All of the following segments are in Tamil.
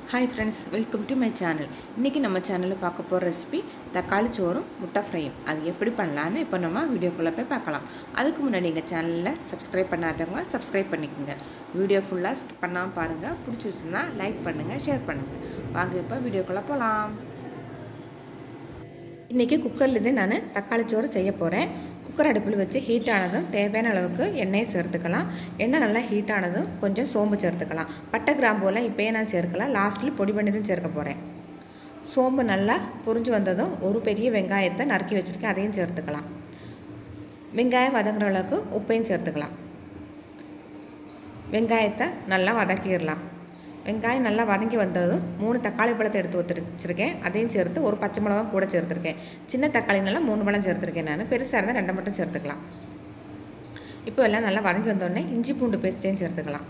hi friends welcome to my channel இன்றைக்கி நம்ம சேனலில் பார்க்க போகிற ரெசிபி தக்காளி சோறும் முட்டை ஃப்ரையும் அது எப்படி பண்ணலான்னு இப்போ நம்ம வீடியோக்குள்ளே போய் பார்க்கலாம் அதுக்கு முன்னாடி எங்கள் சேனலில் சப்ஸ்கிரைப் பண்ணாதவங்க சப்ஸ்கிரைப் பண்ணிக்கோங்க வீடியோ ஃபுல்லாக ஸ்கிப் பண்ணாமல் பாருங்கள் பிடிச்சிருச்சுன்னா லைக் பண்ணுங்கள் ஷேர் பண்ணுங்கள் வாங்க இப்போ வீடியோக்குள்ளே போகலாம் இன்றைக்கி குக்கர்லேருந்தே நான் தக்காளி சோறு செய்ய போகிறேன் குக்கர் அடுப்பில் வச்சு ஹீட் ஆனதும் தேவையான அளவுக்கு எண்ணெயை சேர்த்துக்கலாம் எண்ணெய் நல்லா ஹீட் ஆனதும் கொஞ்சம் சோம்பு சேர்த்துக்கலாம் பட்டை கிராம்புலாம் இப்போயே நான் சேர்க்கலாம் லாஸ்ட்டில் பொடி பண்ணி தான் சேர்க்க போகிறேன் சோம்பு நல்லா பொரிஞ்சு வந்ததும் ஒரு பெரிய வெங்காயத்தை நறுக்கி வச்சுருக்கேன் அதையும் சேர்த்துக்கலாம் வெங்காயம் வதங்குற அளவுக்கு உப்பையும் சேர்த்துக்கலாம் வெங்காயத்தை நல்லா வதக்கிடலாம் வெங்காயம் நல்லா வதங்கி வந்ததும் மூணு தக்காளி பழத்தை எடுத்து ஊற்றி வச்சுருக்கேன் அதையும் சேர்த்து ஒரு பச்சை மிளகாய் கூட சேர்த்துருக்கேன் சின்ன தக்காளினால மூணு பழம் சேர்த்துருக்கேன் நான் பெருசாக இருந்தால் ரெண்டை மட்டும் சேர்த்துக்கலாம் இப்போ எல்லாம் நல்லா வதங்கி வந்தோடனே இஞ்சி பூண்டு பேஸ்ட்டையும் சேர்த்துக்கலாம்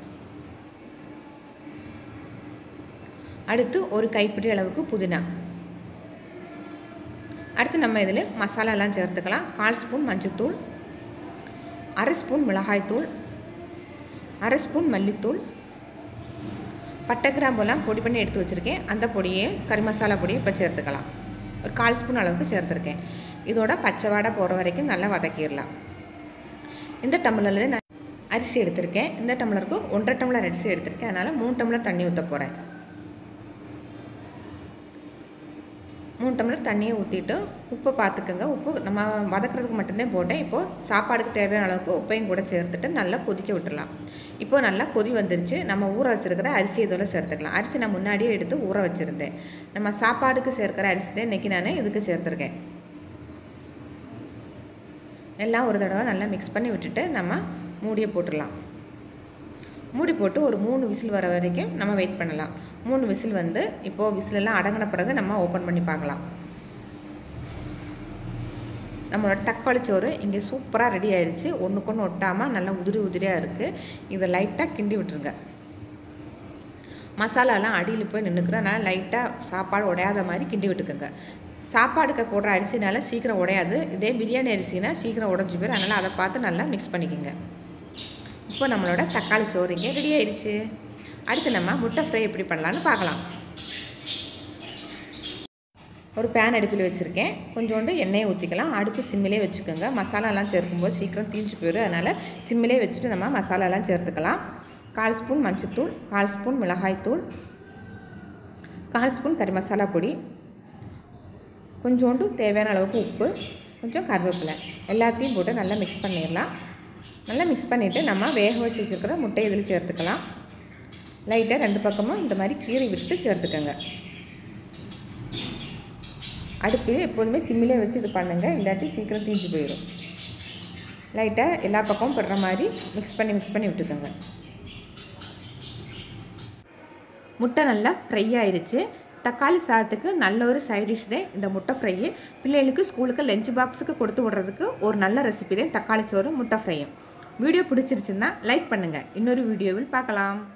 அடுத்து ஒரு கைப்பிடி அளவுக்கு புதினா அடுத்து நம்ம இதில் மசாலாலாம் சேர்த்துக்கலாம் கால் ஸ்பூன் மஞ்சத்தூள் அரை ஸ்பூன் மிளகாய்த்தூள் அரை ஸ்பூன் மல்லித்தூள் பட்டை கிராம்பெல்லாம் பொடி பண்ணி எடுத்து வச்சுருக்கேன் அந்த பொடியை கறி மசாலா பொடியை இப்போ சேர்த்துக்கலாம் ஒரு கால் ஸ்பூன் அளவுக்கு சேர்த்துருக்கேன் இதோட பச்சை வாடை போகிற வரைக்கும் நல்லா வதக்கிடலாம் இந்த டம்ளரில் நான் அரிசி எடுத்திருக்கேன் இந்த டம்ளருக்கு ஒன்றரை டம்ளர் அரிசி எடுத்திருக்கேன் அதனால் மூணு டம்ளர் தண்ணி ஊற்ற போகிறேன் மூணு டம்ளர் தண்ணியை ஊற்றிட்டு உப்பை பார்த்துக்கோங்க உப்பு நம்ம வதக்கிறதுக்கு மட்டும்தான் போட்டேன் இப்போது சாப்பாடுக்கு தேவையான அளவுக்கு உப்பையும் கூட சேர்த்துட்டு நல்லா கொதிக்க விட்டுடலாம் இப்போ நல்லா கொதி வந்துருச்சு நம்ம ஊற வச்சுருக்கிற அரிசி இதோட சேர்த்துக்கலாம் அரிசி நான் முன்னாடியே எடுத்து ஊற வச்சுருந்தேன் நம்ம சாப்பாடுக்கு சேர்க்குற அரிசி தான் இன்றைக்கி நான் இதுக்கு சேர்த்துருக்கேன் எல்லாம் ஒரு தடவை நல்லா மிக்ஸ் பண்ணி விட்டுட்டு நம்ம மூடியை போட்டுடலாம் மூடி போட்டு ஒரு மூணு விசில் வர வரைக்கும் நம்ம வெயிட் பண்ணலாம் மூணு விசில் வந்து இப்போது விசிலெல்லாம் அடங்கின பிறகு நம்ம ஓப்பன் பண்ணி பார்க்கலாம் நம்மளோட தக்காளி சோறு இங்கே சூப்பராக ரெடி ஆயிடுச்சு ஒன்றுக்கு ஒன்று ஒட்டாமல் நல்லா உதிரி உதிரியாக இருக்குது இதை லைட்டாக கிண்டி விட்டுருங்க மசாலாலாம் அடியில் போய் நின்றுக்குற அதனால் லைட்டாக சாப்பாடு உடையாத மாதிரி கிண்டி விட்டுக்குங்க சாப்பாடுக்கு போடுற அரிசினால சீக்கிரம் உடையாது இதே பிரியாணி அரிசினா சீக்கிரம் உடஞ்சி போயிடும் அதனால் அதை பார்த்து நல்லா மிக்ஸ் பண்ணிக்கோங்க இப்போ நம்மளோட தக்காளி சோறு இங்கே ரெடி ஆயிடுச்சு அடுத்து நம்ம முட்டை ஃப்ரை எப்படி பண்ணலான்னு பார்க்கலாம் ஒரு பேன் அடுப்பில் வச்சுருக்கேன் கொஞ்சோண்டு எண்ணெயை ஊற்றிக்கலாம் அடுப்பு சிம்மிலே வச்சுக்கோங்க மசாலாலாம் சேர்க்கும்போது சீக்கிரம் தீஞ்சு போயிடும் அதனால் சிம்மிலே வச்சுட்டு நம்ம மசாலாலாம் சேர்த்துக்கலாம் கால் ஸ்பூன் மஞ்சத்தூள் கால் ஸ்பூன் மிளகாய்த்தூள் கால் ஸ்பூன் கறி மசாலா பொடி கொஞ்சோண்டு தேவையான அளவுக்கு உப்பு கொஞ்சம் கருவேப்பிலை எல்லாத்தையும் போட்டு நல்லா மிக்ஸ் பண்ணிடலாம் நல்லா மிக்ஸ் பண்ணிவிட்டு நம்ம வேக வச்சு வச்சுருக்கிற முட்டையை இதில் சேர்த்துக்கலாம் லைட்டாக ரெண்டு பக்கமும் இந்த மாதிரி கீறி விட்டு சேர்த்துக்கோங்க அடுப்பு எப்போதுமே சிம்மிலே வச்சு இது பண்ணுங்கள் இல்லாட்டி சீக்கிரம் தீஞ்சு போயிடும் லைட்டாக எல்லா பக்கமும் படுற மாதிரி மிக்ஸ் பண்ணி மிக்ஸ் பண்ணி விட்டுக்கோங்க முட்டை நல்லா ஃப்ரை ஆயிடுச்சு தக்காளி சாதத்துக்கு நல்ல ஒரு சைட் டிஷ் தான் இந்த முட்டை ஃப்ரையு பிள்ளைகளுக்கு ஸ்கூலுக்கு லஞ்ச் பாக்ஸுக்கு கொடுத்து விடுறதுக்கு ஒரு நல்ல ரெசிபி தான் தக்காளி சோறு முட்டை ஃப்ரையும் வீடியோ பிடிச்சிருச்சுன்னா லைக் பண்ணுங்கள் இன்னொரு வீடியோவில் பார்க்கலாம்